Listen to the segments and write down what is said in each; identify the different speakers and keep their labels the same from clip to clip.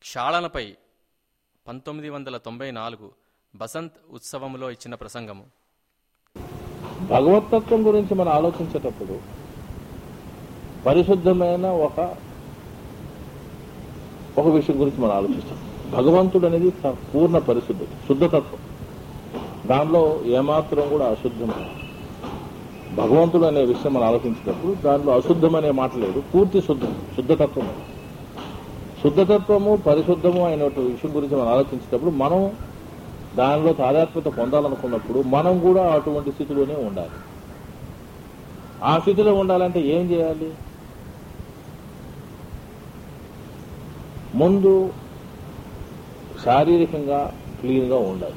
Speaker 1: క్షాళనపై పంతొమ్మిది వందల తొంభై నాలుగు బసంత్ ఉత్సవంలో ఇచ్చిన ప్రసంగము
Speaker 2: భగవతత్వం గురించి మనం ఆలోచించేటప్పుడు పరిశుద్ధమైన ఒక ఒక విషయం గురించి మనం ఆలోచిస్తాం భగవంతుడు అనేది స- పూర్ణ పరిశుద్ధుడు శుద్ధతత్వం దానిలో ఏమాత్రం కూడా అశుద్ధం లేదు. భగవంతుడు అనే విషయం మనం ఆలోచించేటప్పుడు దానిలో అశుద్ధం అనే మాట లేదు పూర్తి శుద్ధం శుద్ధతత్వం అది. శుద్ధతత్వము పరిశుద్ధము అనే విషయం గురించి మనం ఆలోచించేటప్పుడు మనం దానిలో తాదాత్మ్యత పొందాలనుకున్నప్పుడు మనం కూడా అటువంటి స్థితిలోనే ఉండాలి ఆ స్థితిలో ఉండాలంటే ఏం చేయాలి ముందు శారీరకంగా క్లీన్గా ఉండాలి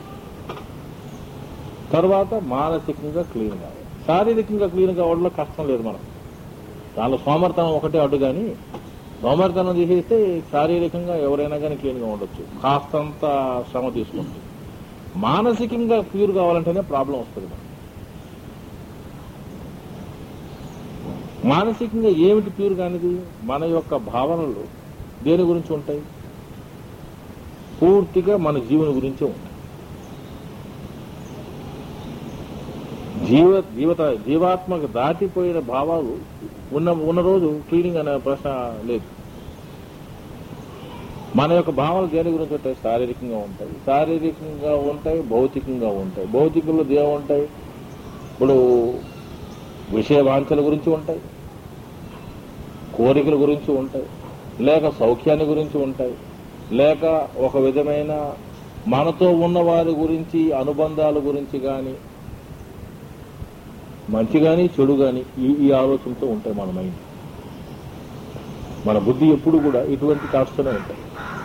Speaker 2: తర్వాత మానసికంగా క్లీన్ కావాలి శారీరకంగా క్లీన్ కావడంలో కష్టం లేదు మనం దానిలో సోమర్తనం ఒకటే అడ్డు కానీ సోమర్తనం తీసేస్తే శారీరకంగా ఎవరైనా కానీ క్లీన్గా ఉండొచ్చు కాస్తంత శ్రమ తీసుకుంటుంది మానసికంగా ప్యూర్ కావాలంటేనే ప్రాబ్లం వస్తుంది మనకి. మానసికంగా ఏమిటి ప్యూర్ కానిది మన యొక్క భావనలు దేని గురించి ఉంటాయి పూర్తిగా మన జీవన గురించే ఉంటాయి జీవ జీవత జీవాత్మకు దాటిపోయిన భావాలు ఉన్న ఉన్న రోజు క్లీనింగ్ అనే ప్రశ్న లేదు మన యొక్క భావనలు దేని గురించి ఉంటాయి శారీరకంగా ఉంటాయి శారీరకంగా ఉంటాయి భౌతికంగా ఉంటాయి భౌతికంలో దేవ ఉంటాయి ఇప్పుడు విషయ వాంఛల గురించి ఉంటాయి కోరికల గురించి ఉంటాయి లేక సౌఖ్యాన్ని గురించి ఉంటాయి లేక ఒక విధమైన మనతో ఉన్న వారి గురించి అనుబంధాల గురించి కానీ మంచి కానీ చెడు కానీ ఈ ఈ ఆలోచనతో ఉంటాయి మన మైండ్ మన బుద్ధి ఎప్పుడు కూడా ఇటువంటి థాట్స్తోనే ఉంటాయి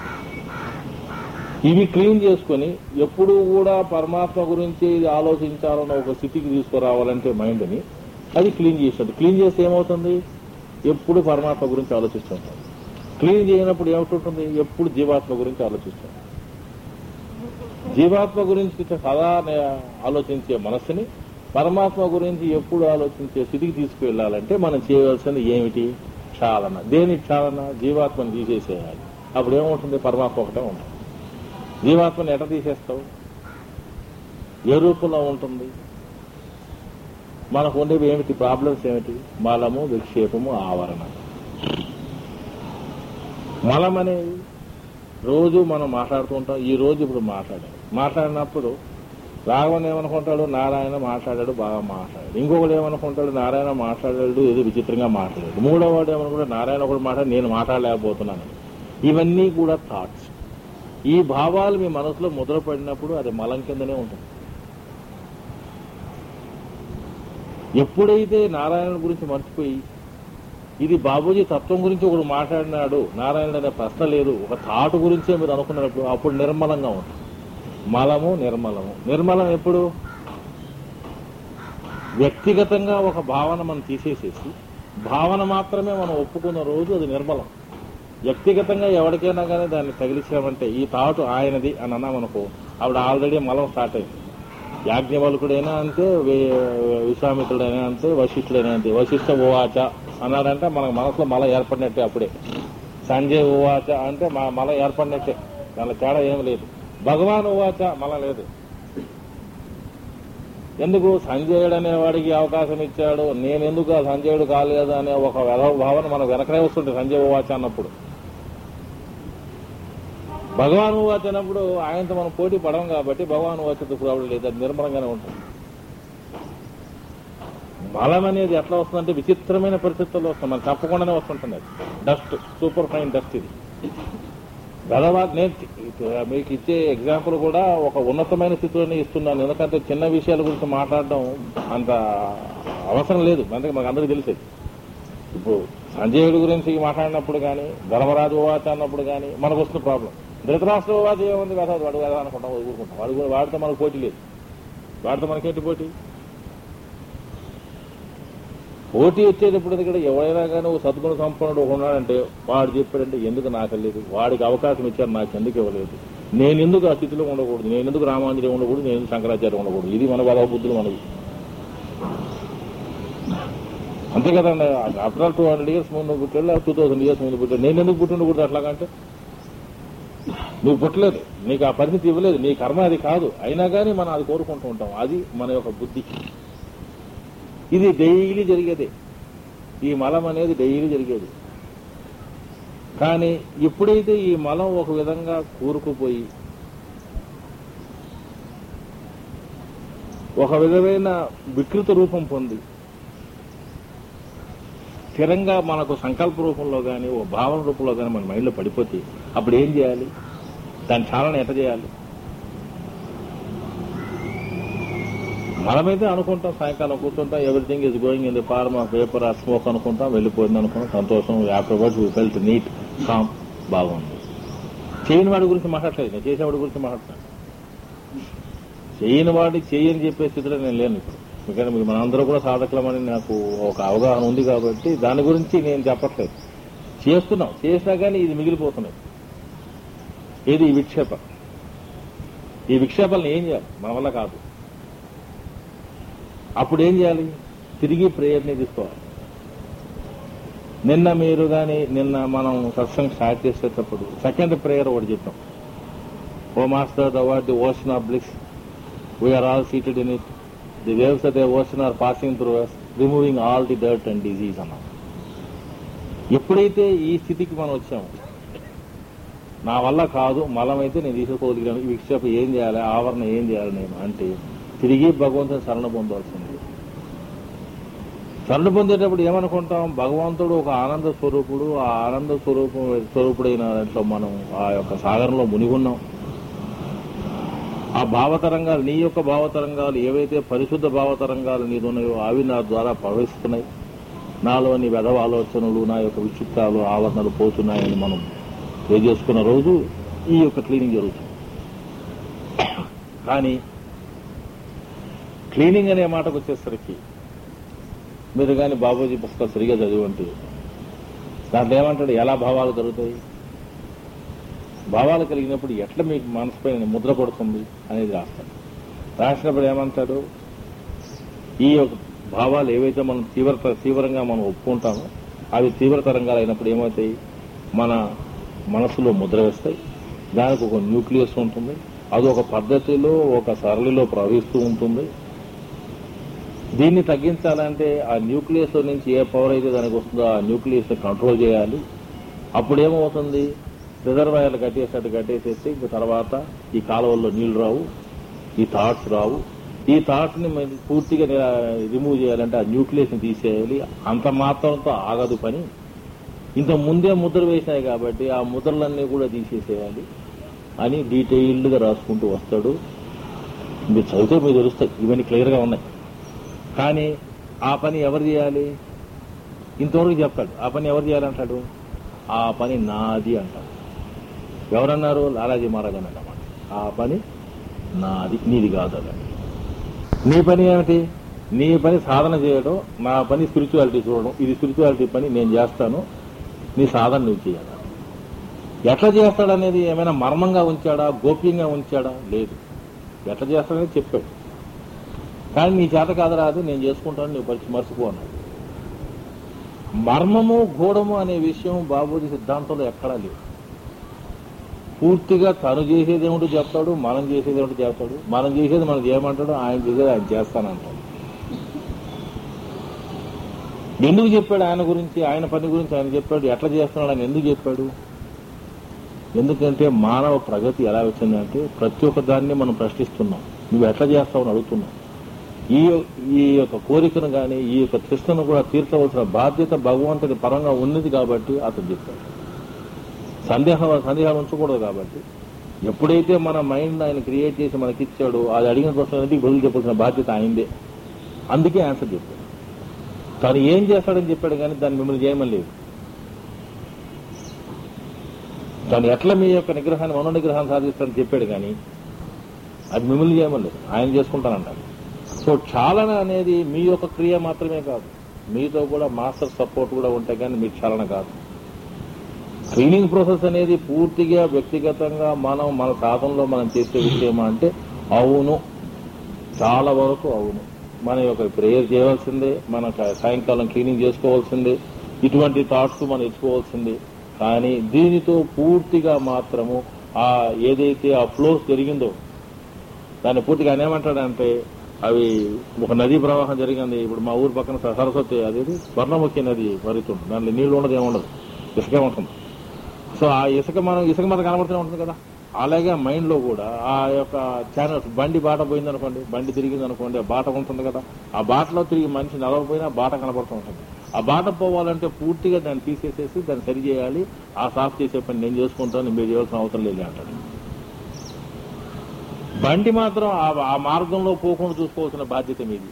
Speaker 2: ఇవి క్లీన్ చేసుకొని ఎప్పుడు కూడా పరమాత్మ గురించి ఇది ఆలోచించాలన్న ఒక స్థితికి తీసుకురావాలంటే మైండ్ని అది క్లీన్ చేసినట్టు క్లీన్ చేస్తే ఏమవుతుంది ఎప్పుడు పరమాత్మ గురించి ఆలోచిస్తుంటాం క్లీన్ చేయనప్పుడు ఏమిటుంటుంది ఎప్పుడు జీవాత్మ గురించి ఆలోచిస్తాం జీవాత్మ గురించి సదా నే- ఆలోచించే మనస్సుని పరమాత్మ గురించి ఎప్పుడు ఆలోచించే స్థితికి తీసుకువెళ్ళాలంటే మనం చేయవలసింది ఏమిటి క్షాళన దేని క్షాళన జీవాత్మని తీసేసేయాలి అప్పుడు ఏముంటుంది పరమాత్మ ఒకటే ఉంటుంది జీవాత్మని ఎట తీసేస్తావు ఏ రూపంలో ఉంటుంది మనకు ఉండేవి ఏమిటి ప్రాబ్లమ్స్ ఏమిటి మలము విక్షేపము ఆవరణ మలం అనేది రోజు మనం మాట్లాడుతూ ఉంటాం ఈ రోజు ఇప్పుడు మాట్లాడాం మాట్లాడినప్పుడు రాఘవన్ ఏమనుకుంటాడు నారాయణ మాట్లాడాడు బాగా మాట్లాడాడు ఇంకొకడు ఏమనుకుంటాడు నారాయణ మాట్లాడాడు ఏదో విచిత్రంగా మాట్లాడాడు మూడో వాడు ఏమనుకుంటాడు నారాయణ ఒకడు మాట్లాడి నేను మాట్లాడలేకపోతున్నాను ఇవన్నీ కూడా థాట్స్ ఈ భావాలు మీ మనసులో ముద్రపడినప్పుడు అది మలం కిందనే ఉంటుంది ఎప్పుడైతే నారాయణ గురించి మర్చిపోయి ఇది బాబూజీ తత్వం గురించి ఒకడు మాట్లాడినాడు నారాయణ అనే ప్రశ్న లేదు ఒక థాట్ గురించే మీరు అనుకున్నప్పుడు అప్పుడు నిర్మలంగా ఉంటుంది మలము నిర్మలము నిర్మలం ఎప్పుడు వ్యక్తిగతంగా ఒక భావన మనం తీసేసేసి భావన మాత్రమే మనం ఒప్పుకున్న రోజు అది నిర్మలం వ్యక్తిగతంగా ఎవరికైనా కానీ దాన్ని తగిలించామంటే ఈ థాట్ ఆయనది అని అన్నామనుకో ఆవిడ ఆల్రెడీ మలం స్టార్ట్ అయింది యాజ్ఞవల్కుడైనా అంతే వే- విశ్వామిత్రుడైనా అంతే వశిష్ఠుడైనా అంతే వశిష్ఠ ఉవాచ అన్నాడంటే మనకు మనసులో మల ఏర్పడినట్టే అప్పుడే సంజయ్ ఉవాచ అంటే మా మల ఏర్పడినట్టే దానిలో తేడా ఏం లేదు భగవాన్ ఉవాచ మల లేదు ఎందుకు సంజయుడు అనే వాడికి అవకాశం ఇచ్చాడు నేను ఎందుకు ఆ సంజయుడు కాలేదు అనే ఒక వెధవ భావన మనం వెనకనే వస్తుంటే సంజయ్ ఉవాచ అన్నప్పుడు భగవాన్ ఉవాచ అన్నప్పుడు ఆయనతో మనం పోటీ పడం కాబట్టి భగవాన్ ఉవాచ ఇప్పుడు ఆవిడ లేదు అది నిర్మలంగానే ఉంటుంది బలం అనేది ఎట్లా వస్తుందంటే విచిత్రమైన పరిస్థితుల్లో వస్తుంది మనకు తప్పకుండానే వస్తుంటుంది అది డస్ట్ సూపర్ ఫైన్ డస్ట్ ఇది గదవా నేను మీకు ఇచ్చే ఎగ్జాంపుల్ కూడా ఒక ఉన్నతమైన స్థితిలోనే ఇస్తున్నాను ఎందుకంటే చిన్న విషయాల గురించి మాట్లాడడం అంత అవసరం లేదు అందుకే మాకు అందరికీ తెలిసేది ఇప్పుడు సంజయుడి గురించి మాట్లాడినప్పుడు కానీ ధర్మరాజు ఉవాచ అన్నప్పుడు కానీ మనకు వస్తున్న ప్రాబ్లం ధృతరాష్ట్ర ఉవాచ ఏముంది కదా వాడు కదా అనుకుంటాం ఊరుకుంటాం వాడు కూడా వాడితో మనకు పోటీ లేదు వాడితో మనకేంటి పోటీ పోటీ వచ్చేటప్పుడు ఇక్కడ ఎవరైనా కానీ ఒక సద్గుణ సంపన్నుడు ఒకడు ఉన్నాడంటే వాడు చెప్పాడంటే ఎందుకు నాకు లేదు వాడికి అవకాశం ఇచ్చారు నాకు ఎందుకు ఇవ్వలేదు నేను ఎందుకు ఆ స్థితిలో ఉండకూడదు నేను ఎందుకు రామాంజలి ఉండకూడదు నేను ఎందుకు శంకరాచార్య ఉండకూడదు ఇది మన బలవ బుద్ధులు మనవి అంతే కదండి after all two hundred years ముందు పుట్టాడు టూ థౌసండ్ ఇయర్స్ ముందు పుట్టాడు నేను ఎందుకు పుట్టిండకూడదు అట్లాగంటే నువ్వు పుట్టలేదు నీకు ఆ పరిస్థితి ఇవ్వలేదు నీ కర్మ అది కాదు అయినా కానీ మనం అది కోరుకుంటూ ఉంటాం అది మన యొక్క బుద్ధి ఇది డైలీ జరిగేదే ఈ మలం అనేది డైలీ జరిగేది కానీ ఎప్పుడైతే ఈ మలం ఒక విధంగా కూరుకుపోయి ఒక విధమైన వికృత రూపం పొంది స్థిరంగా మనకు సంకల్ప రూపంలో కానీ ఓ భావన రూపంలో కానీ మన మైండ్లో పడిపోతే అప్పుడు ఏం చేయాలి దాని చాలన ఎట్ట చేయాలి మనమైతే అనుకుంటాం సాయంకాలం కూర్చుంటాం everything is going in the form of paper ఆ స్మోక్ అనుకుంటాం వెళ్ళిపోయింది అనుకుంటాం సంతోషం afterwards we felt neat calm బాగుంది చేయని వాడి గురించి మాట్లాడలేదు నేను చేసేవాడి గురించి మాట్లాడతాను చేయని వాడి చేయని చెప్పే స్థితిలో నేను లేను ఇప్పుడు ఎందుకంటే మీరు మనందరూ కూడా సాధకులమని నాకు ఒక అవగాహన ఉంది కాబట్టి దాని గురించి నేను చెప్పట్లేదు చేస్తున్నాం చేసినా కానీ ఇది మిగిలిపోతున్నాయి ఏది ఈ విక్షేప ఈ విక్షేపాలను ఏం చేయాలి మన వల్ల కాదు అప్పుడు ఏం చేయాలి తిరిగి ప్రేయర్ని తీసుకోవాలి నిన్న మీరు కానీ నిన్న మనం సత్సంగ్ స్టార్ట్ చేసేటప్పుడు సెకండ్ ప్రేయర్ ఒకటి చెప్పాం O master the word the ocean of bliss we are all seated in it the waves of the ocean are passing through us removing all the dirt and disease అన్నాం ఎప్పుడైతే ఈ స్థితికి మనం వచ్చామో నా వల్ల కాదు మలమైతే నేను తీసుకోగలిగాను ఈ విక్షేప ఏం చేయాలి ఆవరణ ఏం చేయాలి నేను అంటే తిరిగి భగవంతుని శరణ పొందవలసింది శరణ పొందేటప్పుడు ఏమనుకుంటాం భగవంతుడు ఒక ఆనంద స్వరూపుడు ఆ ఆనంద స్వరూపం స్వరూపుడైన దాంట్లో మనం ఆ యొక్క సాగరంలో మునిగున్నాం ఆ భావతరంగాలు నీ యొక్క భావతరంగాలు ఏవైతే పరిశుద్ధ భావతరంగాలు నీదున్నాయో అవి నా ద్వారా ప్రవహిస్తున్నాయి నాలోని వెధవ ఆలోచనలు నా యొక్క విచిత్రాలు ఆవరణలు పోతున్నాయని మనం చేసుకున్న రోజు ఈ యొక్క క్లీనింగ్ జరుగుతుంది కానీ క్లీనింగ్ అనే మాటకు వచ్చేసరికి మీరు కానీ బాబూజీ పుస్తకం సరిగా చదివంటే దాంట్లో ఏమంటాడు ఎలా భావాలు కలుగుతాయి భావాలు కలిగినప్పుడు ఎట్లా మీకు మనసు పైన ముద్ర పడుతుంది అనేది రాస్తాడు రాసినప్పుడు ఏమంటాడు ఈ యొక్క భావాలు ఏవైతే మనం తీవ్రత తీవ్రంగా మనం ఒప్పుకుంటామో అవి తీవ్ర తరంగాలు అయినప్పుడు ఏమవుతాయి మన మనసులో ముద్ర వేస్తాయి దానికి ఒక న్యూక్లియస్ ఉంటుంది అది ఒక పద్ధతిలో ఒక సరళిలో ప్రవహిస్తూ ఉంటుంది దీన్ని తగ్గించాలంటే ఆ న్యూక్లియస్ నుంచి ఏ పవర్ అయితే దానికి వస్తుందో ఆ న్యూక్లియస్ కంట్రోల్ చేయాలి అప్పుడు ఏమవుతుంది రిజర్వాయర్లు కట్టేసినట్టు కట్టేసేసి ఇంక తర్వాత ఈ కాలువల్లో నీళ్లు రావు ఈ థాట్స్ రావు ఈ థాట్స్ ని మరి పూర్తిగా రిమూవ్ చేయాలంటే ఆ న్యూక్లియస్ ని తీసేయాలి అంత మాత్రంతో ఆగదు పని ఇంత ముందే ముద్ర వేసినాయి కాబట్టి ఆ ముద్రలన్నీ కూడా తీసేసేయాలి అని డీటెయిల్డ్ గా రాసుకుంటూ వస్తాడు మీరు చదివితే మీకు తెలుస్తాయి ఇవన్నీ క్లియర్ గా ఉన్నాయి కానీ ఆ పని ఎవరు చేయాలి ఇంతవరకు చెప్తాడు ఆ పని ఎవరు చేయాలంటాడు ఆ పని నాది అంటాడు ఎవరన్నారు లాలాజీ మహారాజ్ అన్నమాట ఆ పని నాది నీది కాదు అన్నాడు నీ పని ఏమిటి నీ పని సాధన చేయడం నా పని స్పిరిచువాలిటీ చూడడం ఇది స్పిరిచువాలిటీ పని నేను చేస్తాను నీ సాధన నువ్వు చేయాలి ఎట్లా చేస్తాడనేది ఏమైనా మర్మంగా ఉంచాడా గోప్యంగా ఉంచాడా లేదు ఎట్లా చేస్తాడనేది చెప్పాడు కానీ నీ చేత కాదు రాదు నేను చేసుకుంటాను నువ్వు పరిచి మర్చిపో అన్నాడు మర్మము గూఢము అనే విషయం బాబూజీ సిద్ధాంతంలో ఎక్కడా లేదు పూర్తిగా తను చేసేది ఏమిటో చెప్తాడు మనం చేసేది ఏమిటో చెప్తాడు మనం చేసేది మనం చేయమంటాడు ఆయన చేసేది ఆయన చేస్తానంటాడు ఎందుకు చెప్పాడు ఆయన గురించి ఆయన పని గురించి ఆయన చెప్పాడు ఎట్లా చేస్తున్నాడు ఆయన ఎందుకు చెప్పాడు ఎందుకంటే మానవ ప్రగతి ఎలా వచ్చిందంటే ప్రతి ఒక్క దాన్ని మనం ప్రశ్నిస్తున్నాం నువ్వు ఎట్లా చేస్తావు అని అడుగుతున్నావు ఈ ఈ యొక్క కోరికను కానీ ఈ యొక్క తృష్ణను కూడా తీర్చవలసిన బాధ్యత భగవంతుని పరంగా ఉన్నది కాబట్టి అతను చెప్పాడు సందేహం సందేహాలు ఉంచకూడదు కాబట్టి ఎప్పుడైతే మన మైండ్ ఆయన క్రియేట్ చేసి మనకి ఇచ్చాడో అది అడిగిన ప్రశ్నకి బదులు చెప్పాల్సిన బాధ్యత ఆయనదే అందుకే ఆన్సర్ చెప్పాడు తను ఏం చేస్తాడని చెప్పాడు కానీ దాన్ని మిమ్మల్ని చేయమని లేదు తను ఎట్లా మీ యొక్క నిగ్రహాన్ని మనో నిగ్రహాన్ని సాధిస్తాడని చెప్పాడు కానీ అది మిమ్మల్ని చేయమని లేదు ఆయన చేసుకుంటానంటాడు సో చాలన అనేది మీ యొక్క క్రియ మాత్రమే కాదు మీతో కూడా మాస్టర్ సపోర్ట్ కూడా ఉంటే కానీ మీ చాలన కాదు క్లీనింగ్ ప్రాసెస్ అనేది పూర్తిగా వ్యక్తిగతంగా మనం మన సాధనలో మనం చేసే విషయం అంటే అవును చాలా వరకు అవును మన యొక్క ప్రేయర్ చేయవలసిందే మన సాయంకాలం క్లీనింగ్ చేసుకోవాల్సిందే ఇటువంటి థాట్స్ మనం ఇచ్చుకోవాల్సిందే కానీ దీనితో పూర్తిగా మాత్రము ఆ ఏదైతే ఆ ఫ్లోస్ జరిగిందో దాన్ని పూర్తిగా ఆయన ఏమంటాడంటే అవి ఒక నదీ ప్రవాహం జరిగింది ఇప్పుడు మా ఊరు పక్కన స- సరస్వతి అదేది స్వర్ణముఖి నది పరితుంది దాంట్లో నీళ్లు ఉండదు ఏముండదు ఇసుకే ఉంటుంది సో ఆ ఇసుక మనం ఇసుక మనకు కనబడుతూనే ఉంటుంది కదా అలాగే మైండ్ లో కూడా ఆ యొక్క ఛానల్స్ బండి బాట పోయింది అనుకోండి బండి తిరిగింది అనుకోండి ఆ బాట ఉంటుంది కదా ఆ బాటలో తిరిగి మనిషి నడవకపోయినా బాట కనబడుతూ ఉంటుంది ఆ బాట పోవాలంటే పూర్తిగా దాన్ని తీసేసేసి దాన్ని సరి చేయాలి ఆ సాఫ్ చేసే పని నేను చేసుకుంటాను మీరు చేయాల్సిన అవసరం లేదు అంటాడు బండి మాత్రం ఆ- ఆ మార్గంలో పోకుండా చూసుకోవాల్సిన బాధ్యత మీది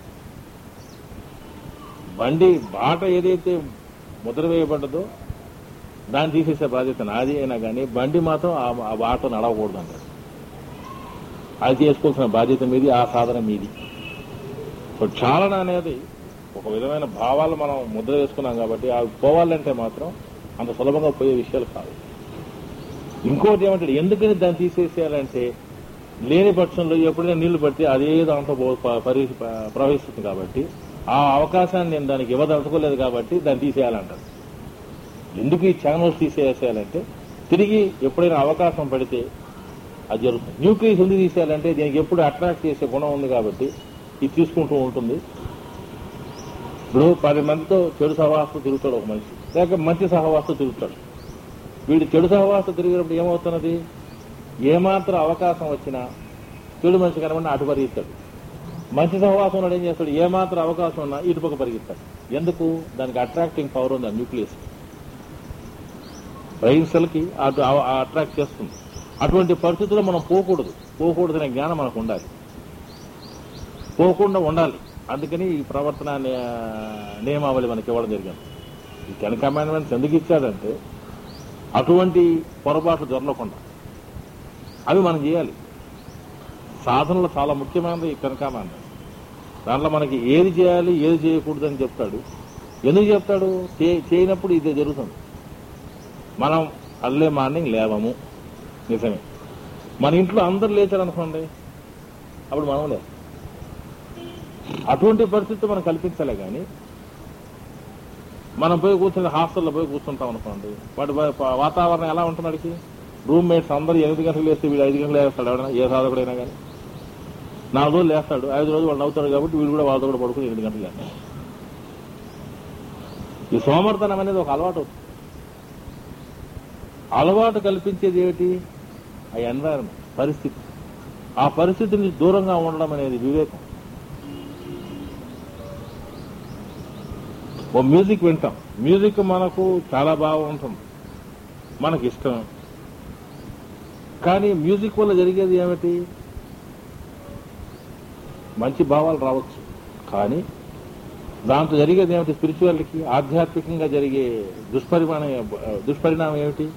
Speaker 2: బండి బాట ఏదైతే ముద్ర వేయబడ్డదో దాన్ని తీసేసే బాధ్యత నాది అయినా కానీ బండి మాత్రం ఆ- ఆ బాట నడవకూడదు అన్నాడు అది చేసుకోవాల్సిన బాధ్యత మీది ఆ సాధన మీది సో చాలన అనేది ఒక విధమైన భావాలు మనం ముద్ర వేసుకున్నాం కాబట్టి అవి పోవాలంటే మాత్రం అంత సులభంగా పోయే విషయాలు కాదు ఇంకోటి ఏమంటాడు ఎందుకని దాన్ని తీసేసేయాలంటే లేని పక్షంలో ఎప్పుడైనా నీళ్లు పడితే అదే దాంట్లో పో- ప- పరి- ప- ప్రవహిస్తుంది కాబట్టి ఆ అవకాశాన్ని నేను దానికి ఇవ్వదలుచుకోలేదు కాబట్టి దాన్ని తీసేయాలంటారు ఎందుకు ఈ ఛానల్స్ తీసేసేయాలంటే తిరిగి ఎప్పుడైనా అవకాశం పడితే అది జరుగుతుంది న్యూక్లియస్ ఎందుకు తీసేయాలంటే దీనికి ఎప్పుడు అట్రాక్ట్ చేసే గుణం ఉంది కాబట్టి ఇది తీసుకుంటూ ఉంటుంది ఇప్పుడు పది మందితో చెడు సహవాసం తిరుగుతాడు ఒక మనిషి లేక మంచి సహవాసం తిరుగుతాడు వీడు చెడు సహవాసం తిరిగినప్పుడు ఏమవుతున్నది ఏమాత్రం అవకాశం వచ్చినా చెడు మనిషి కనబడినా అటు పరిగెత్తాడు మంచి సహవాసం ఉన్నాడు ఏం చేస్తాడు ఏమాత్రం అవకాశం ఉన్నా ఇటు పక్క పరిగెత్తాడు ఎందుకు దానికి అట్రాక్టింగ్ పవర్ ఉంది ఆ న్యూక్లియస్ బ్రెయిన్ సెల్ కి అటు అట్రాక్ట్ చేస్తుంది అటువంటి పరిస్థితుల్లో మనం పోకూడదు పోకూడదనే జ్ఞానం మనకు ఉండాలి పోకుండా ఉండాలి అందుకని ఈ ప్రవర్తన నే- నియమావళి మనకి ఇవ్వడం జరిగింది ఈ టెన్ కమాండ్మెంట్స్ ఎందుకు ఇచ్చాడంటే అటువంటి పొరపాట్లు దొరలకుండా అవి మనం చేయాలి సాధనలో చాలా ముఖ్యమైనది ఈ టెన్ కమాండ్మెంట్స్ దాంట్లో మనకి ఏది చేయాలి ఏది చేయకూడదు అని చెప్తాడు ఎందుకు చెప్తాడు చే- చేయనప్పుడు ఇదే జరుగుతుంది మనం అల్లే మార్నింగ్ లేవము నిజమే మన ఇంట్లో అందరు లేచారు అనుకోండి అప్పుడు మనం లేదు అటువంటి పరిస్థితి మనం కల్పించాలి కానీ మనం పోయి కూర్చుని హాస్టల్లో పోయి కూర్చుంటాం అనుకోండి వాటి వా- వాతావరణం ఎలా ఉంటుంది వాడికి రూమ్ మేట్స్ అందరూ ఎనిమిది గంటలకు లేస్తే వీడు ఐదు గంటలు లేస్తాడు ఎవడైనా ఏ సాధకుడైనా కానీ నాలుగు రోజులు లేస్తాడు ఐదు రోజులు వాడు నవ్వుతాడు కాబట్టి వీడు కూడా వాళ్ళతో కూడా పడుకుని ఎనిమిది గంటలు లేస్తాడు ఈ సోమర్తనం అనేది ఒక అలవాటు అవుతుంది అలవాటు కల్పించేది ఏమిటి ఆ ఎన్వైరన్మెంట్ పరిస్థితి ఆ పరిస్థితిని దూరంగా ఉండడం అనేది వివేకం ఓ మ్యూజిక్ వింటాం మ్యూజిక్ మనకు చాలా బాగా ఉంటుంది మనకి ఇష్టం కానీ మ్యూజిక్ వల్ల జరిగేది ఏమిటి మంచి భావాలు రావచ్చు కానీ దాంతో జరిగేది ఏమిటి స్పిరిచువాలిటీకి ఆధ్యాత్మికంగా జరిగే దుష్పరిమాణం దుష్పరిణామం ఏమిటి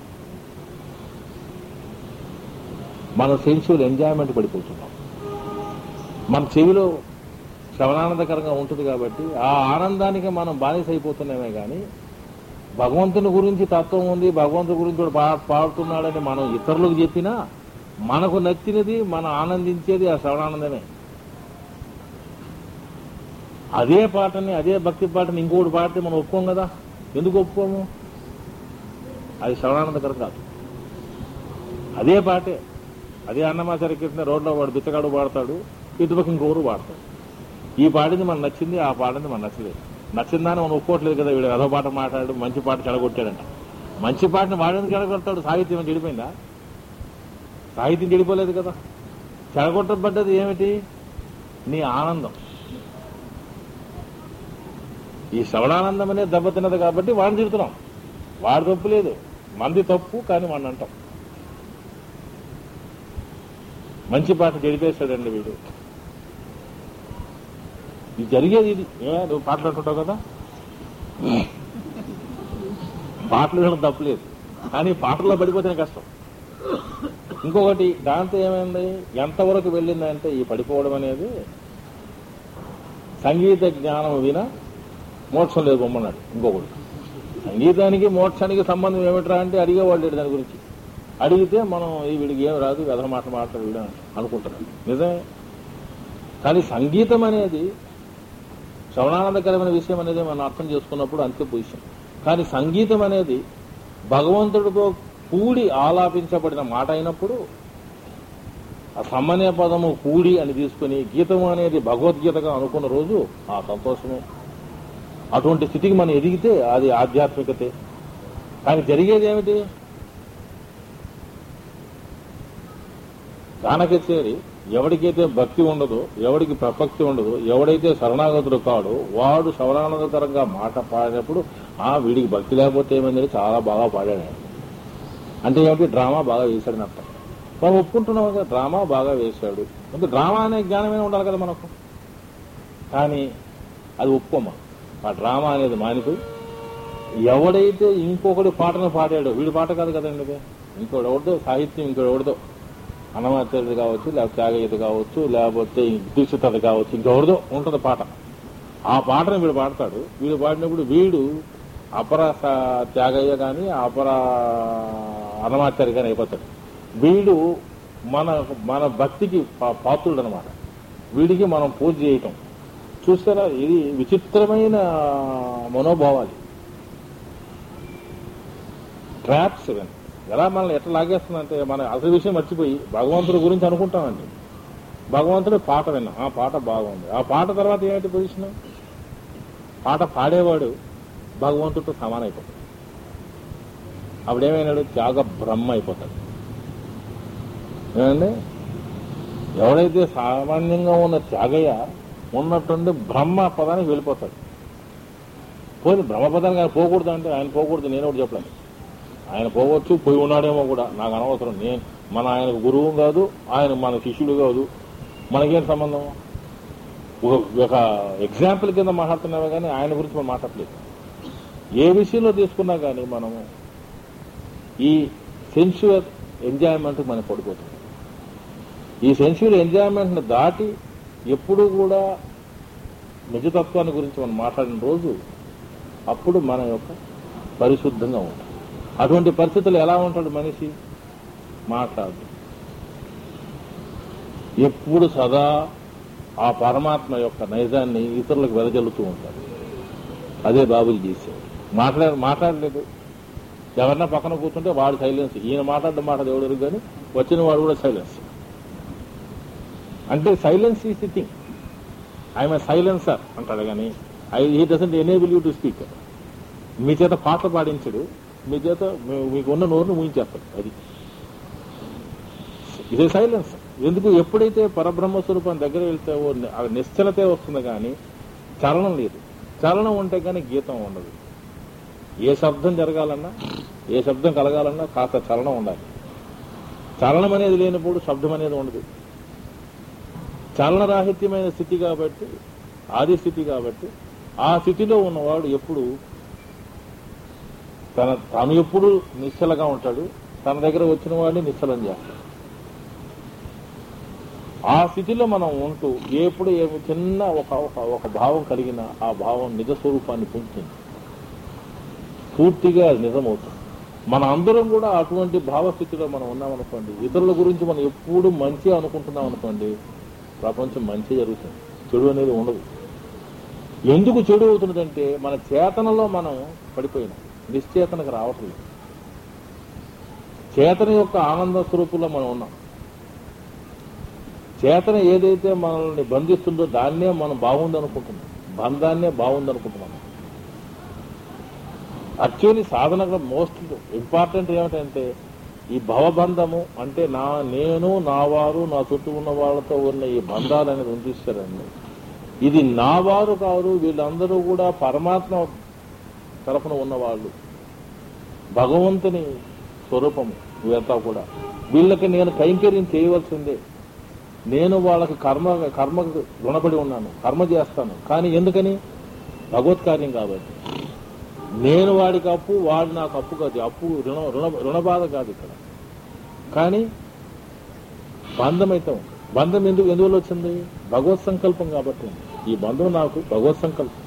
Speaker 2: మన సెన్సువల్ ఎంజాయ్మెంట్ పడిపోతున్నాం మన చెవిలో శ్రవణానందకరంగా ఉంటుంది కాబట్టి ఆ ఆనందానికి మనం బానిస అయిపోతున్నామే కానీ భగవంతుని గురించి తత్వం ఉంది భగవంతుని గురించి కూడా పా- పాడుతున్నాడని మనం ఇతరులకు చెప్పినా మనకు నచ్చినది మనం ఆనందించేది ఆ శ్రవణానందమే అదే పాటని అదే భక్తి పాటని ఇంకోటి పాడితే మనం ఒప్పుకోం కదా ఎందుకు ఒప్పుకోము అది శ్రవణానందకరం కాదు అదే పాటే అదే అన్నమాచార్య కీర్తన రోడ్లో వాడు బిచ్చగాడు పాడతాడు ఇటుపక్క ఇంకొకరు పాడతాడు ఈ పాడింది మనకు నచ్చింది ఆ పాడింది మనకు నచ్చలేదు నచ్చిందని మనం ఒప్పుకోవట్లేదు కదా వీడు అదో పాట మాట్లాడు మంచి పాట చెడగొట్టాడంట మంచి పాటని వాడేందుకు చెడగొడతాడు సాహిత్యం చెడిపోయిందా సాహిత్యం చెడిపోలేదు కదా చెడగొట్టబడ్డది ఏమిటి నీ ఆనందం ఈ శ్రవణానందం అనేది దెబ్బతిన్నది కాబట్టి వాడిని తిడుతున్నాం వాడి తప్పు లేదు మంది తప్పు కానీ వాడిని అంటాం మంచి పాట చెడిపేశాడండి వీడు ఇది జరిగేది ఇది ఏ నువ్వు పాటలు అంటుంటావు కదా పాటలు వినడం తప్పులేదు కానీ పాటల్లో పడిపోతేనే కష్టం ఇంకొకటి దాంతో ఏమైంది ఎంతవరకు వెళ్ళిందంటే ఈ పడిపోవడం అనేది సంగీత జ్ఞానం విన మోక్షం లేదు బొమ్మన్నాడు ఇంకొకటి సంగీతానికి మోక్షానికి సంబంధం ఏమిట్రా అంటే అడిగేవాళ్ళు లేడు దాని గురించి అడిగితే మనం ఈ వీడికి ఏం రాదు వెధ మాట మాట్లాడు వీడు అనుకుంటున్నాడు నిజమే కానీ సంగీతం అనేది శ్రవణానందకరమైన విషయం అనేది మనం అర్థం చేసుకున్నప్పుడు అంతే పొజిషన్ కానీ సంగీతం అనేది భగవంతుడితో కూడి ఆలాపించబడిన మాట అయినప్పుడు ఆ సమన్వయ పదము కూడి అని తీసుకుని గీతం అనేది భగవద్గీతగా అనుకున్న రోజు ఆ సంతోషమే అటువంటి స్థితికి మనం ఎదిగితే అది ఆధ్యాత్మికతే కానీ జరిగేది ఏమిటి గానకచేరి ఎవడికైతే భక్తి ఉండదో ఎవడికి ప్రపక్తి ఉండదో ఎవడైతే శరణాగతుడు కాడో వాడు శరణాగతకరంగా మాట పాడినప్పుడు ఆ వీడికి భక్తి లేకపోతే ఏమైంది చాలా బాగా పాడాడు ఆయన. అంటే ఏమిటి డ్రామా బాగా వేశాడని అర్థం మనం ఒప్పుకుంటున్నాం కదా డ్రామా బాగా వేశాడు అంటే డ్రామా అనే జ్ఞానమే ఉండాలి కదా మనకు కానీ అది ఒప్పుకోమా ఆ డ్రామా అనేది మానిపోయి ఎవడైతే ఇంకొకటి పాటను పాడాడో వీడి పాట కాదు కదండి ఇది ఇంకోటి ఎవరిదో సాహిత్యం ఇంకోటి ఎవరిదో అన్నమాచార్యుడు కావచ్చు లేకపోతే త్యాగగీత కావచ్చు లేకపోతే దీక్షితది కావచ్చు ఇంకెవరిదో ఉంటుంది పాట ఆ పాటను వీడు పాడతాడు వీడు పాడినప్పుడు వీడు అపర స- త్యాగయ్య కానీ అపర అన్నమాచార్య కానీ అయిపోతాడు వీడు మన మన భక్తికి పా- పాత్రుడు అనమాట వీడికి మనం పూజ చేయటం చూస్తారా ఇది విచిత్రమైన మనోభావాలు ట్రాప్స్ ఇవన్నీ ఎలా మనల్ని ఎట్లా లాగేస్తుందంటే మన అసలు విషయం మర్చిపోయి భగవంతుడి గురించి అనుకుంటామండి భగవంతుడు పాట విన్నాం ఆ పాట బాగుంది ఆ పాట తర్వాత ఏమిటి పొజిషన్ పాట పాడేవాడు భగవంతుడితో సమానం అయిపోతాడు అప్పుడేమైనాడు త్యాగ బ్రహ్మ అయిపోతాడు ఏమండి ఎవడైతే సామాన్యంగా ఉన్న త్యాగయ్య ఉన్నట్టుండి బ్రహ్మ పదానికి వెళ్ళిపోతాడు పోయి బ్రహ్మ పదానికి ఆయన పోకూడదు అంటే ఆయన పోకూడదు నేను ఒకటి చెప్పలేను ఆయన పోవచ్చు పోయి ఉన్నాడేమో కూడా నాకు అనవసరం నేను మన ఆయనకు గురువు కాదు ఆయన మన శిష్యుడు కాదు మనకేం సంబంధం ఒక- ఒక ఎగ్జాంపుల్ కింద మాట్లాడుతున్నామే కానీ ఆయన గురించి మనం మాట్లాడలేదు ఏ విషయంలో తీసుకున్నా కానీ మనము ఈ సెన్సువల్ ఎంజాయ్మెంట్ మనం పడిపోతుంది ఈ సెన్సువల్ ఎంజాయ్మెంట్ని దాటి ఎప్పుడు కూడా నిజతత్వాన్ని గురించి మనం మాట్లాడిన రోజు అప్పుడు మన యొక్క పరిశుద్ధంగా ఉంటాం అటువంటి పరిస్థితులు ఎలా ఉంటాడు మనిషి మాట్లాడు ఎప్పుడు సదా ఆ పరమాత్మ యొక్క నైజాన్ని ఇతరులకు వెదజల్లుతూ ఉంటాడు అదే బాబులు చేసేవాడు మాట్లాడ మాట్లాడలేదు ఎవరన్నా పక్కన కూర్చుంటే వాడు సైలెన్స్ ఈయన మాట్లాడడం మాట దేవుడు కానీ వచ్చిన వాడు కూడా సైలెన్స్ అంటే సైలెన్స్ ఈ సిట్టింగ్ ఐఎమ్ సైలెన్సర్ అంటాడు కానీ I he doesn't enable you to speak మీ చేత పాటలు పాడించడు మీ చేత మీ- మీకు ఉన్న నోరును ఊహించేస్తాడు అది ఇదే సైలెన్స్ ఎందుకు ఎప్పుడైతే పరబ్రహ్మ స్వరూపం దగ్గర వెళ్తే ఓ ని- ఆ నిశ్చలతే వస్తుంది కానీ చలనం లేదు చలనం ఉంటే కానీ గీతం ఉండదు ఏ శబ్దం జరగాలన్నా ఏ శబ్దం కలగాలన్నా కాస్త చలనం ఉండాలి చలనం అనేది లేనప్పుడు శబ్దం అనేది ఉండదు చలనరాహిత్యమైన స్థితి కాబట్టి ఆది స్థితి కాబట్టి ఆ స్థితిలో ఉన్నవాడు ఎప్పుడు తన తాను ఎప్పుడు నిశ్చలగా ఉంటాడు తన దగ్గర వచ్చిన వాడిని నిశ్చలం చేస్తాడు ఆ స్థితిలో మనం ఉంటూ ఎప్పుడు ఏ చిన్న ఒక ఒక ఒక భావం కలిగిన ఆ భావం నిజ స్వరూపాన్ని పొందుతుంది పూర్తిగా అది నిజమవుతుంది మన అందరం కూడా అటువంటి భావస్థితిలో మనం ఉన్నామనుకోండి ఇతరుల గురించి మనం ఎప్పుడు మంచి అనుకుంటున్నాం అనుకోండి ప్రపంచం మంచి జరుగుతుంది చెడు అనేది ఉండదు ఎందుకు చెడు అవుతున్నదంటే మన చేతనలో మనం పడిపోయినాం నిశ్చేతనకు రావట్లేదు చేతన యొక్క ఆనంద స్వరూపులో మనం ఉన్నాం చేతన ఏదైతే మనల్ని బంధిస్తుందో దాన్నే మనం బాగుందనుకుంటున్నాం బంధాన్నే బాగుందనుకుంటున్నాం యాక్చువల్లీ సాధనగా మోస్ట్ ఇంపార్టెంట్ ఏమిటంటే ఈ భవబంధము అంటే నా నేను నా వారు నా చుట్టూ ఉన్న వాళ్ళతో ఉన్న ఈ బంధాలు అనేది ఉంచిస్తారండి ఇది నా వారు కాదు వీళ్ళందరూ కూడా పరమాత్మ తరఫున ఉన్నవాళ్ళు భగవంతుని స్వరూపము ఇవంతా కూడా వీళ్ళకి నేను కైంకర్యం చేయవలసిందే నేను వాళ్ళకి కర్మ కర్మకు రుణపడి ఉన్నాను కర్మ చేస్తాను కానీ ఎందుకని భగవత్ కార్యం కాబట్టి నేను వాడికి అప్పు వాడు నాకు అప్పు కాదు అప్పు రుణ రుణ రుణబాధ కాదు ఇక్కడ కానీ బంధం అయితే ఉంది. బంధం ఎందుకు ఎందువల్ల వచ్చింది భగవత్ సంకల్పం కాబట్టి ఉంది. ఈ బంధం నాకు భగవత్ సంకల్పం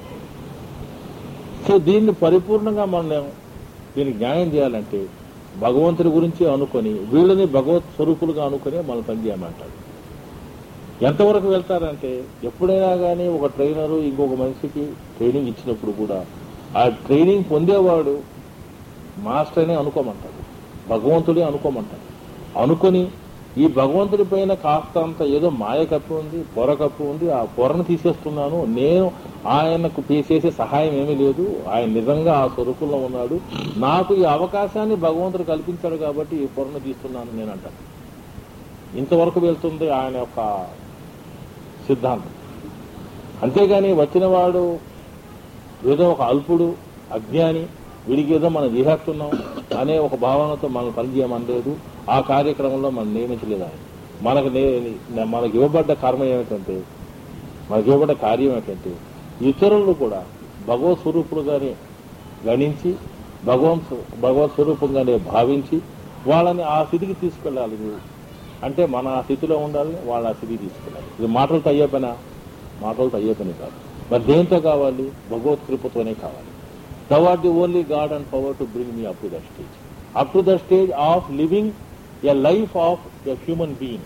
Speaker 2: సో దీన్ని పరిపూర్ణంగా మనం దీనికి న్యాయం చేయాలంటే భగవంతుడి గురించి అనుకొని వీళ్ళని భగవత్ స్వరూపులుగా అనుకుని మనం పనిచేయమంటాడు ఎంతవరకు వెళ్తారంటే ఎప్పుడైనా కానీ ఒక ట్రైనరు ఇంకొక మనిషికి ట్రైనింగ్ ఇచ్చినప్పుడు కూడా ఆ ట్రైనింగ్ పొందేవాడు మాస్టర్ అనే అనుకోమంటాడు భగవంతుడే అనుకోమంటారు అనుకొని ఈ భగవంతుడి పైన కాస్తంత ఏదో మాయ కప్పి ఉంది పొర కప్పి ఉంది ఆ పొరను తీసేస్తున్నాను నేను ఆయనకు చేసే సహాయం ఏమీ లేదు ఆయన నిజంగా ఆ స్వరూపంలో ఉన్నాడు నాకు ఈ అవకాశాన్ని భగవంతుడు కల్పించాడు కాబట్టి ఈ పొరను తీస్తున్నాను నేను అంటాను ఇంతవరకు వెళ్తుంది ఆయన యొక్క సిద్ధాంతం అంతేగాని వచ్చినవాడు ఏదో ఒక అల్పుడు అజ్ఞాని వీడికి ఏదో మనం చేసేస్తున్నాం అనే ఒక భావనతో మనం పనిచేయమనలేదు ఆ కార్యక్రమంలో మనం నియమించలేదు ఆయన మనకు నే- మనకు ఇవ్వబడ్డ కర్మ ఏమిటంటే మనకు ఇవ్వబడ్డ కార్యం ఏంటంటే ఇతరులు కూడా భగవత్ స్వరూపులుగానే గణించి భగవంత్ భగవత్ స్వరూపంగానే భావించి వాళ్ళని ఆ స్థితికి తీసుకెళ్ళాలి నువ్వు అంటే మన ఆ స్థితిలో ఉండాలి వాళ్ళ ఆ స్థితికి తీసుకెళ్ళాలి ఇది మాటలతో అయ్యే పనా మాటలతో అయ్యే పని కాదు మరి దేంతో కావాలి భగవత్ కృపతోనే కావాలి thou are the only god and power to bring me up to the stage up to the stage of living a life of a human being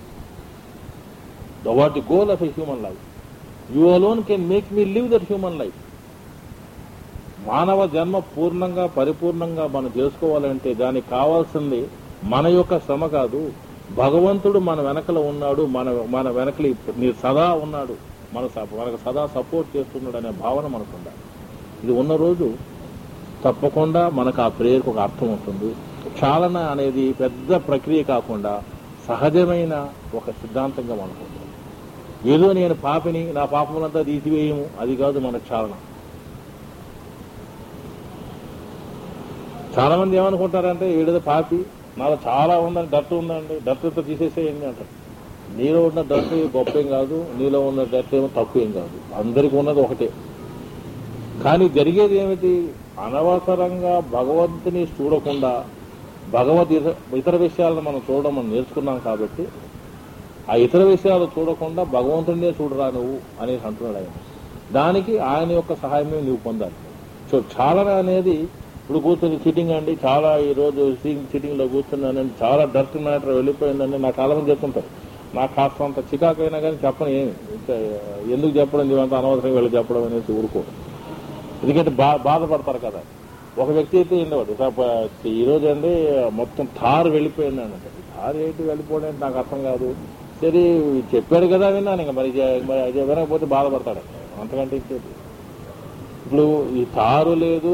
Speaker 2: thou are the goal of a human life you alone can make me live that human life మానవ జన్మ పూర్ణంగా పరిపూర్ణంగా మనం చేసుకోవాలంటే దానికి కావాల్సింది మన యొక్క శ్రమ కాదు భగవంతుడు మన వెనకల ఉన్నాడు మన మన వెనకలి నీ- సదా ఉన్నాడు మన స- మనకు సదా సపోర్ట్ చేస్తున్నాడు అనే భావన మనకు ఉండాలి ఇది ఉన్న రోజు తప్పకుండా మనకు ఆ ప్రేయర్కి ఒక అర్థం ఉంటుంది చాలన అనేది పెద్ద ప్రక్రియ కాకుండా సహజమైన ఒక సిద్ధాంతంగా మనకు ఉంటుంది ఏదో నేను పాపిని నా పాపములంతా తీసివేయము అది కాదు మన చాలన చాలా మంది ఏమనుకుంటారంటే వీడిదో పాపి నాలో చాలా ఉందని డర్ట్ ఉందండి డర్ట్తో తీసేసేయండి అంటారు నీలో ఉన్న డర్ట్ గొప్పేం కాదు నీలో ఉన్న డర్ట్ ఏమో తక్కువేం కాదు అందరికీ ఉన్నది ఒకటే కానీ జరిగేది ఏమిటి అనవసరంగా భగవంతుని చూడకుండా భగవద్ ఇత- ఇతర విషయాలను మనం చూడడం మనం నేర్చుకున్నాం కాబట్టి ఆ ఇతర విషయాలు చూడకుండా భగవంతుడినే చూడరా నువ్వు అనేసి అంటున్నాడు ఆయన దానికి ఆయన యొక్క సహాయమే నువ్వు పొందాలి సో చాలన అనేది ఇప్పుడు కూర్చొని సిట్టింగ్ అండి చాలా ఈ రోజు సిట్టింగ్ లో కూర్చున్నానండి చాలా డర్ట్ మ్యాటర్ వెళ్ళిపోయిందండి నాకు చాలా మంది చెప్తుంటారు నాకు కాస్త అంత చికాకైనా కానీ చెప్పను ఏమి ఇంకా ఎందుకు చెప్పడం ఇవంతా అనవసరం వీళ్ళు చెప్పడం అనేసి ఊరుకోడు ఎందుకంటే బా బాధపడతారు కదా ఒక వ్యక్తి అయితే ఉండేవాడు సార్, ప- ఈ రోజు అండి మొత్తం తారు వెళ్ళిపోయింది అంటే తారు ఏంటి వెళ్ళిపోవడం ఏంటి నాకు అర్థం కాదు సరే చెప్పాడు కదా విన్నాను ఇంకా మరి జ- మరి అది వినకపోతే బాధపడతాడు అంతకంటే ఇంకేంటి ఇప్పుడు ఈ తారు లేదు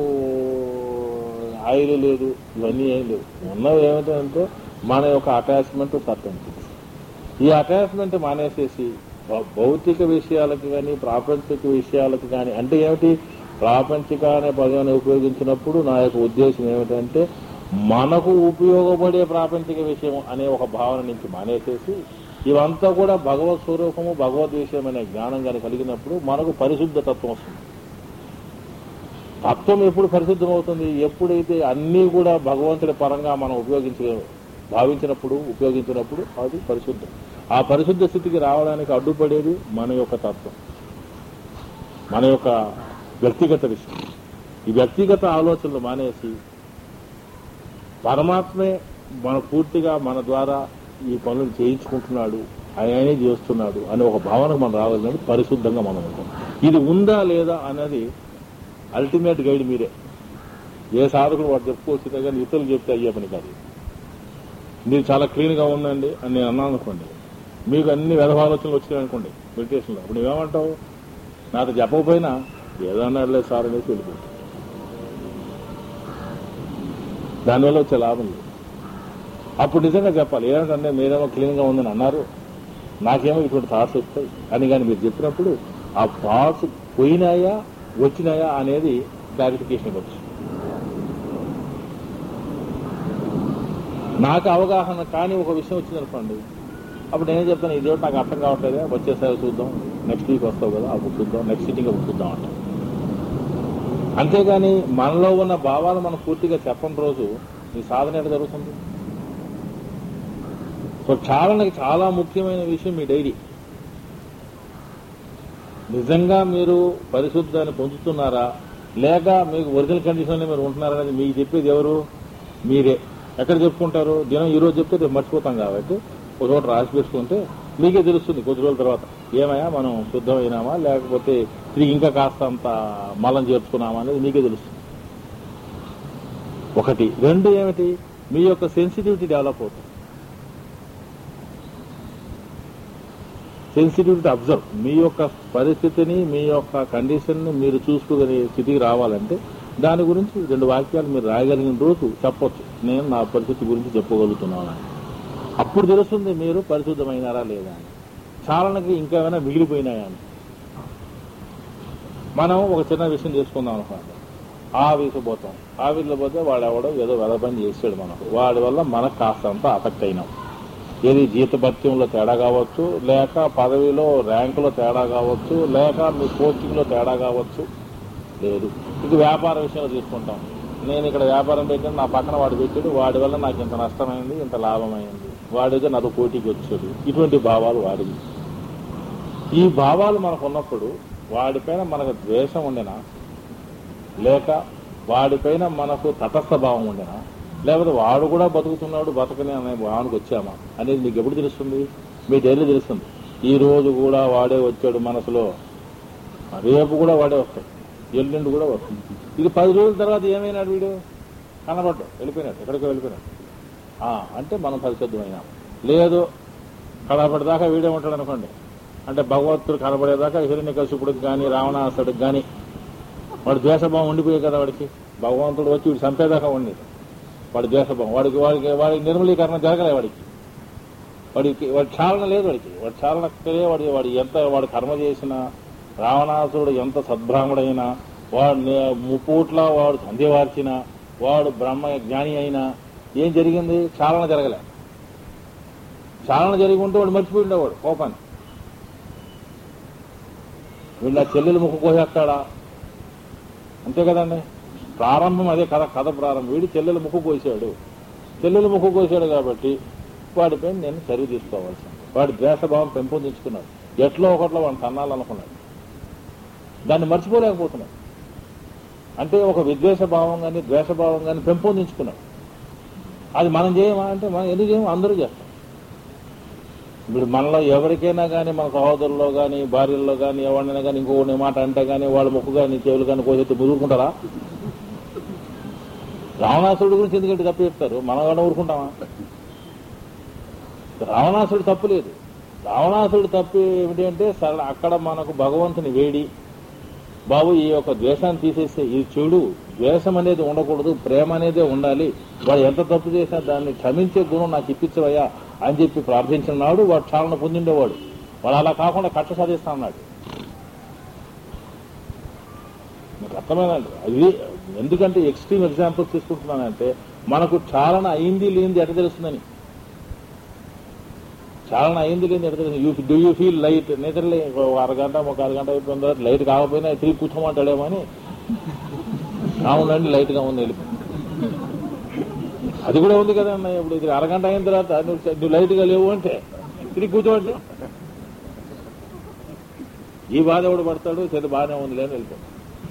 Speaker 2: ఆయిల్ లేదు ఇవన్నీ ఏం లేవు ఉన్నవి ఏమిటంటే మన యొక్క అటాచ్మెంట్ సర్టన్ ఈ అటాచ్మెంట్ మానేసేసి భౌ- భౌతిక విషయాలకు కానీ ప్రాపంచిక విషయాలకు కానీ అంటే ఏమిటి ప్రాపంచిక అనే పదాన్ని ఉపయోగించినప్పుడు నా యొక్క ఉద్దేశం ఏమిటంటే మనకు ఉపయోగపడే ప్రాపంచిక విషయం అనే ఒక భావన నుంచి మానేసేసి ఇవంతా కూడా భగవత్ స్వరూపము భగవద్ విషయం అనే జ్ఞానం కానీ కలిగినప్పుడు మనకు పరిశుద్ధ తత్వం వస్తుంది తత్వం ఎప్పుడు పరిశుద్ధం అవుతుంది ఎప్పుడైతే అన్నీ కూడా భగవంతుడి పరంగా మనం ఉపయోగించ భావించినప్పుడు ఉపయోగించినప్పుడు అది పరిశుద్ధం ఆ పరిశుద్ధ స్థితికి రావడానికి అడ్డుపడేది మన యొక్క తత్వం మన యొక్క వ్యక్తిగత విషయం ఈ వ్యక్తిగత ఆలోచనలు మానేసి పరమాత్మే మన పూర్తిగా మన ద్వారా ఈ పనులు చేయించుకుంటున్నాడు ఆయనే చేస్తున్నాడు అనే ఒక భావనకు మనం రావాలంటే పరిశుద్ధంగా మనం ఉంటాం ఇది ఉందా లేదా అనేది అల్టిమేట్ గైడ్ మీరే ఏ సాధకుడు వాడు చెప్పుకోవచ్చు కానీ ఇతరులు చెప్తే అయ్యే పని కాదు మీరు చాలా క్లీన్ గా ఉందండి అని నేను అన్నాను అనుకోండి మీకు అన్ని వ్యధ ఆలోచనలు వచ్చినాయి అనుకోండి మెడిటేషన్ లో అప్పుడు నువ్వేమంటావు నాతో చెప్పకపోయినా ఏదో అన్నాడులే సార్ అనేసి వెళ్ళిపోతావు దానివల్ల వచ్చే లాభం లేదు అప్పుడు నిజంగా చెప్పాలి ఏమిటంటే మీరేమో క్లీన్ గా ఉందని అన్నారు నాకేమో ఇటువంటి థాట్స్ వస్తాయి అని కానీ మీరు చెప్పినప్పుడు ఆ థాట్స్ పోయినాయా వచ్చినాయా అనేది క్లారిఫికేషన్ ఇవ్వచ్చు నాకు అవగాహన కానీ ఒక విషయం వచ్చింది అనుకోండి అప్పుడు నేనే చెప్తాను ఇది ఒకటి నాకు అర్థం కావట్లేదా వచ్చేసారి చూద్దాం నెక్స్ట్ వీక్ వస్తావు కదా అప్పుడు చూద్దాం నెక్స్ట్ సిట్టింగ్ అప్పుడు చూద్దాం అంట అంతేగాని మనలో ఉన్న భావాలు మనం పూర్తిగా చెప్పని రోజు ఈ సాధన ఎట్లా జరుగుతుంది సో చాలానికి చాలా ముఖ్యమైన విషయం మీ డైరీ నిజంగా మీరు పరిశుద్ధాన్ని పొందుతున్నారా లేక మీకు ఒరిజినల్ కండిషన్లో మీరు ఉంటున్నారా అనేది మీకు చెప్పేది ఎవరు మీరే ఎక్కడ చెప్పుకుంటారు దినం ఈ రోజు చెప్తే రేపు మర్చిపోతాం కాబట్టి ఒక చోట రాసి పెట్టుకుంటే మీకే తెలుస్తుంది కొద్ది రోజుల తర్వాత ఏమయ్యా మనం శుద్ధమైనామా లేకపోతే తిరిగి ఇంకా కాస్త అంత మలం చేర్చుకున్నామా అనేది మీకే తెలుస్తుంది ఒకటి రెండు ఏమిటి మీ యొక్క సెన్సిటివిటీ డెవలప్ అవుతుంది సెన్సిటివిటీ అబ్జర్వ్ మీ యొక్క పరిస్థితిని మీ యొక్క కండిషన్ని మీరు చూసుకోగలిగే స్థితికి రావాలంటే దాని గురించి రెండు వాక్యాలు మీరు రాయగలిగిన రోజు చెప్పొచ్చు నేను నా పరిస్థితి గురించి చెప్పగలుగుతున్నాను అని. అప్పుడు తెలుస్తుంది మీరు పరిశుద్ధమైనారా లేదా అని చాలనకి ఇంకా ఏమైనా మిగిలిపోయినాయా అని మనం ఒక చిన్న విషయం చేసుకుందాం అనుకోండి ఆవిరికి పోతాం ఆవిరిలో పోతే వాడెవడో ఏదో వెద పని చేసాడు మనకు వాడి వల్ల మనకు కాస్తంత అఫెక్ట్ అయినాం ఏది జీతభత్యంలో తేడా కావచ్చు లేక పదవిలో ర్యాంకులో తేడా కావచ్చు లేక మీ పోస్టింగ్లో తేడా కావచ్చు లేదు ఇక వ్యాపార విషయంలో తీసుకుంటాం నేను ఇక్కడ వ్యాపారం పెట్టాను నా పక్కన వాడు పెట్టాడు వాడి వల్ల నాకు ఇంత నష్టమైంది ఇంత లాభమైంది వాడితే నాతో పోటీకి వచ్చాడు ఇటువంటి భావాలు వాడివి ఈ భావాలు మనకు ఉన్నప్పుడు వాడిపైన మనకు ద్వేషం ఉండినా లేక వాడిపైన మనకు తటస్థ భావం ఉండినా లేకపోతే వాడు కూడా బతుకుతున్నాడు బతకని అనే భావనకు వచ్చామా అనేది మీకు ఎప్పుడు తెలుస్తుంది మీ డైలీ తెలుస్తుంది ఈ రోజు కూడా వాడే వచ్చాడు మనసులో రేపు కూడా వాడే వస్తాడు ఎల్లుండి కూడా వస్తుంది ఇది పది రోజుల తర్వాత ఏమైనాడు వీడు కనబడ్డాడు వెళ్ళిపోయినాడు ఎక్కడికో వెళ్ళిపోయినాడు ఆ, అంటే మనం పరిశుద్ధమైనాం లేదు కనబడేదాకా వీడే ఉంటాడు అనుకోండి అంటే భగవంతుడు కనబడేదాకా హిరణ్య కశిపుడికి కానీ రావణాసుడికి కానీ వాడు ద్వేషభావం ఉండిపోయే కదా వాడికి భగవంతుడు వచ్చి వీడు చంపేదాకా ఉండేది వాడి ద్వేషభావం వాడికి వాడికి వాడికి నిర్మలీకరణ జరగలే వాడికి వాడికి వాడి చాలన లేదు వాడికి వాడి చాలనక్కడే వాడి వాడు ఎంత వాడు కర్మ చేసినా రావణాసురుడు ఎంత సద్బ్రాహ్మడైనా వాడు నే- ముప్పూట్ల వాడు సంధ్యవార్చిన వాడు బ్రహ్మ జ్ఞాని అయినా ఏం జరిగింది చాలన జరగలే చాలన జరిగి ఉంటే వాడు మర్చిపోయి ఉండేవాడు కోపాన్ని వీళ్ళ చెల్లెలు ముక్కు కోసేస్తాడా అంతే కదండి ప్రారంభం అదే కథ కథ ప్రారంభం వీడి చెల్లెలు ముక్కు కోసాడు చెల్లెలు ముక్కు కోసాడు కాబట్టి వాడిపై నేను చర్య తీసుకోవాల్సింది వాడి ద్వేషభావం పెంపొందించుకున్నాడు ఎట్లో ఒకట్లో వాడిని తన్నాలనుకున్నాడు దాన్ని మర్చిపోలేకపోతున్నాడు అంటే ఒక విద్వేష భావం కానీ ద్వేషభావం కానీ పెంపొందించుకున్నాడు అది మనం చేయమా అంటే మనం ఎందుకు చేయము అందరూ చేస్తాం ఇప్పుడు మనలో ఎవరికైనా కానీ మన సహోదరుల్లో కానీ భార్యల్లో కానీ ఎవరినైనా కానీ ఇంకొకటి మాట అంటే కానీ వాళ్ళ ముక్కు కానీ చెవులు కానీ కోసేస్తే ముదురుకుంటారా రావణాసురుడి గురించి ఎందుకంటే తప్పు చెప్తారు మనం కూడా ఊరుకుంటామా రావణాసురుడు తప్పు లేదు రావణాసురుడు తప్పు ఏమిటి అంటే సరళ అక్కడ మనకు భగవంతుని వేడి బాబు ఈ యొక్క ద్వేషాన్ని తీసేస్తే ఇది చెడు ద్వేషం అనేది ఉండకూడదు ప్రేమ అనేదే ఉండాలి వాడు ఎంత తప్పు చేసినా దాన్ని క్షమించే గుణం నాకు ఇప్పించవయ్యా అని చెప్పి ప్రార్థించిన నాడు వాడు చాలన పొందిండేవాడు వాడు అలా కాకుండా కట్ట సాధిస్తా అన్నాడు మీకు అర్థమైందండి అది ఎందుకంటే ఎక్స్ట్రీమ్ ఎగ్జాంపుల్స్ తీసుకుంటున్నానంటే మనకు చాలన అయింది లేనిది ఎట తెలుస్తుందని చాలన అయింది లేని ఎట తెలుస్తుంది you do you feel light నిద్రలే ఒక అరగంట ఒక అరగంట అయిపోయిన తర్వాత లైట్ కాకపోయినా తిరిగి కూర్చోమంటాడేమో అని అవునండి లైట్ గా ఉంది వెళ్ళిపోయింది అది కూడా ఉంది కదా అన్న ఇప్పుడు ఇది అరగంట అయిన తర్వాత నువ్వు నువ్వు లైట్ గా లేవు అంటే తిరిగి కూర్చోండి ఈ బాధ ఎవడు పడతాడు చెడు బాగానే ఉంది లేని వెళ్తాడు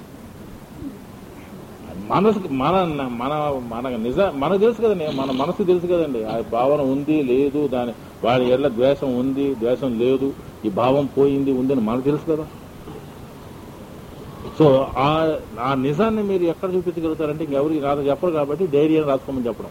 Speaker 2: మనసుకి మన మన మన నిజ మనకు తెలుసు కదండి మన మనసు తెలుసు కదండి ఆ భావన ఉంది లేదు దాని వాడి ఎడ్ల ద్వేషం ఉంది ద్వేషం లేదు ఈ భావం పోయింది ఉంది అని మనకు తెలుసు కదా సో ఆ ఆ నిజాన్ని మీరు ఎక్కడ చూపించగలుగుతారంటే ఇంకెవరికి రాదు చెప్పరు కాబట్టి ధైర్యం రాసుకోమని చెప్పడం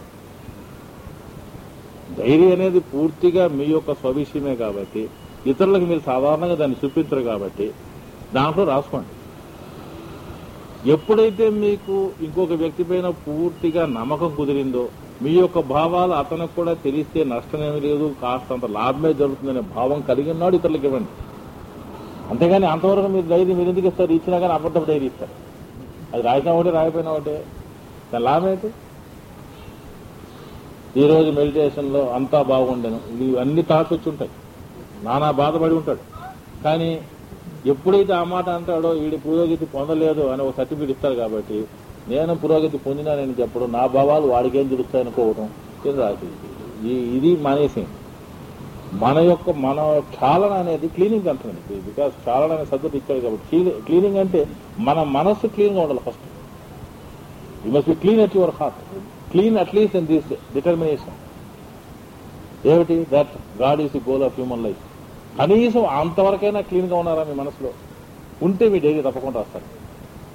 Speaker 2: ధైర్యం అనేది పూర్తిగా మీ యొక్క స్వవిషయమే కాబట్టి ఇతరులకు మీరు సాధారణంగా దాన్ని చూపించరు కాబట్టి దాంట్లో రాసుకోండి ఎప్పుడైతే మీకు ఇంకొక వ్యక్తి పైన పూర్తిగా నమ్మకం కుదిరిందో మీ యొక్క భావాలు అతనికి కూడా తెలిస్తే నష్టమేమీ లేదు కాస్తంత లాభమే జరుగుతుందనే భావం కలిగినాడు ఇతరులకు ఇవ్వండి అంతేగాని అంతవరకు మీరు ధైర్యం మీరు ఎందుకు ఇస్తారు ఇచ్చినా కానీ అబద్ధం ధైర్యం ఇస్తారు అది రాసినా ఒకటే రాయపోయినా ఒకటే దాని లాభం ఏంటి ఈ రోజు మెడిటేషన్ లో అంతా బాగుండెను ఇవన్నీ థాట్స్ వచ్చి ఉంటాయి నానా బాధపడి ఉంటాడు కానీ ఎప్పుడైతే ఆ మాట అంటాడో వీడి పురోగతి పొందలేదు అని ఒక సర్టిఫికేట్ ఇస్తారు కాబట్టి నేను పురోగతి పొందినానని చెప్పడం నా భావాలు వాడికేం తెలుస్తాయనుకోవడం ఇది రాసి ఈ- ఇది మానేసింది మన యొక్క మన చాలన అనేది క్లీనింగ్ అంటుంది బికాస్ చాలన అనే సబ్జెక్ట్ ఇచ్చాడు కాబట్టి క్లీనింగ్ అంటే మన మనస్సు క్లీన్ గా ఉండాలి first you must be clean at your heart clean at least in this determination ఏమిటి that god is the goal of human life కనీసం అంతవరకైనా క్లీన్ గా ఉన్నారా మీ మనసులో ఉంటే మీ డైరీ తప్పకుండా వస్తారు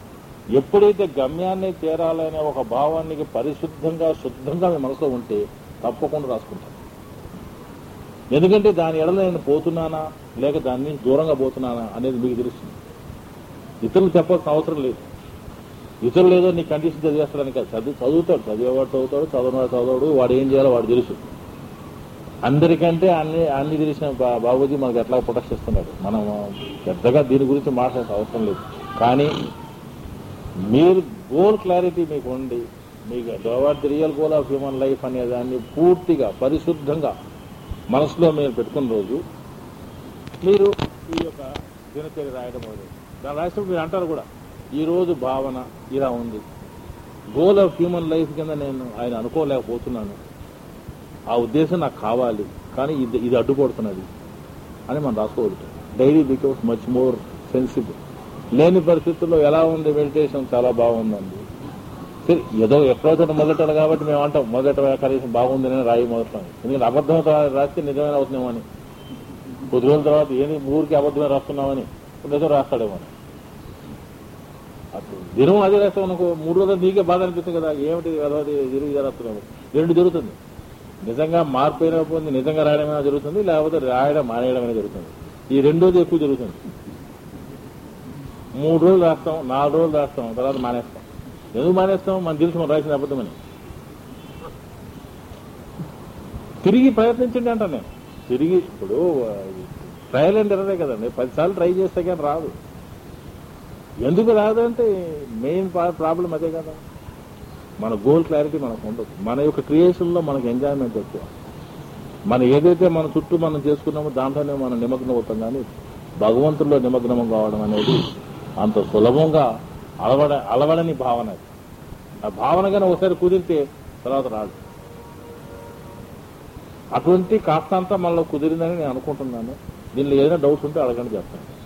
Speaker 2: ఎప్పుడైతే గమ్యాన్ని చేరాలనే ఒక భావానికి పరిశుద్ధంగా శుద్ధంగా మీ మనసులో ఉంటే తప్పకుండా రాసుకుంటారు ఎందుకంటే దాని ఎడల నేను పోతున్నానా లేక దాని నుంచి దూరంగా పోతున్నానా అనేది మీకు తెలుస్తుంది ఇతరులు చెప్పాల్సిన అవసరం లేదు ఇతరులు ఏదో నీ కండిషన్ చదివేస్తాడని కాదు చదువు చదువుతాడు చదివేవాడు చదువుతాడు చదవనాడు చదవడు వాడు ఏం చేయాలో వాడు తెలుసు అందరికంటే అన్ని అన్ని తెలిసిన బా- బాబూజీ మనకు ఎట్లా ప్రొటెక్ట్ చేస్తున్నాడు మనం పెద్దగా దీని గురించి మాట్లాడాల్సిన అవసరం లేదు కానీ మీరు గోల్ క్లారిటీ మీకు ఉండి మీకు what the real goal of human life అనే దాన్ని పూర్తిగా పరిశుద్ధంగా మనసులో మీరు పెట్టుకున్న రోజు మీరు ఈ యొక్క దినచర్య రాయడం మొదలు దాని రాసినప్పుడు మీరు అంటారు కూడా ఈ రోజు భావన ఇలా ఉంది గోల్ ఆఫ్ హ్యూమన్ లైఫ్ కింద నేను ఆయన అనుకోలేకపోతున్నాను ఆ ఉద్దేశం నాకు కావాలి కానీ ఇది ఇది అడ్డుపడుతున్నది అని మనం రాసుకోవచ్చు diary becomes much more sensible లేని పరిస్థితుల్లో ఎలా ఉంది మెడిటేషన్ చాలా బాగుందండి సరే ఏదో ఎక్కడో చోట మొదలెట్టాలి కాబట్టి మేము అంటాం మొదట కనీసం బాగుందని రాయి మొదలెట్టాం ఎందుకంటే అబద్ధం రాస్తే నిజమైన అవుతున్నామో అని కొద్ది రోజుల తర్వాత ఏంది ఊరికి అబద్ధమే రాస్తున్నామని నిజం రాస్తాడేమో అని అప్పుడు దినం అదే రాస్తాం అనుకో మూడు రోజులు నీకే బాధ అనిపిస్తుంది కదా ఏమిటి అదోది తిరిగి రాస్తున్నాము రెండు జరుగుతుంది నిజంగా మార్పు అయినా పోయింది నిజంగా రాయడమైనా జరుగుతుంది లేకపోతే రాయడం మానేయడమైనా జరుగుతుంది ఈ రెండోది ఎక్కువ జరుగుతుంది మూడు రోజులు రాస్తాం నాలుగు రోజులు రాస్తాం తర్వాత మానేస్తాం ఎందుకు మానేస్తాం మనకు తెలుసు మనం రాసిన అబద్ధమని తిరిగి ప్రయత్నించండి అంట నేను తిరిగి ఇప్పుడు ట్రయల్ అండ్ ఎర్రరే కదండి పదిసార్లు ట్రై చేస్తే కానీ రాదు ఎందుకు రాదంటే మెయిన్ ప్రాబ్లం అదే కదా మన గోల్ క్లారిటీ మనకు ఉండదు మన యొక్క క్రియేషన్లో మనకు ఎంజాయ్మెంట్ ఎక్కువ మనం ఏదైతే మన చుట్టూ మనం చేసుకున్నామో దాంట్లోనే మనం నిమగ్నం అవుతాం కానీ భగవంతుల్లో నిమగ్నం కావడం అనేది అంత సులభంగా అలవడ అలవడని భావన అది. ఆ భావనగానే ఒకసారి కుదిరితే తర్వాత రాదు అటువంటి కాస్తంతా మనలో కుదిరిందని నేను అనుకుంటున్నాను దీనిలో ఏదైనా డౌట్స్ ఉంటే అడగండి చెప్తాను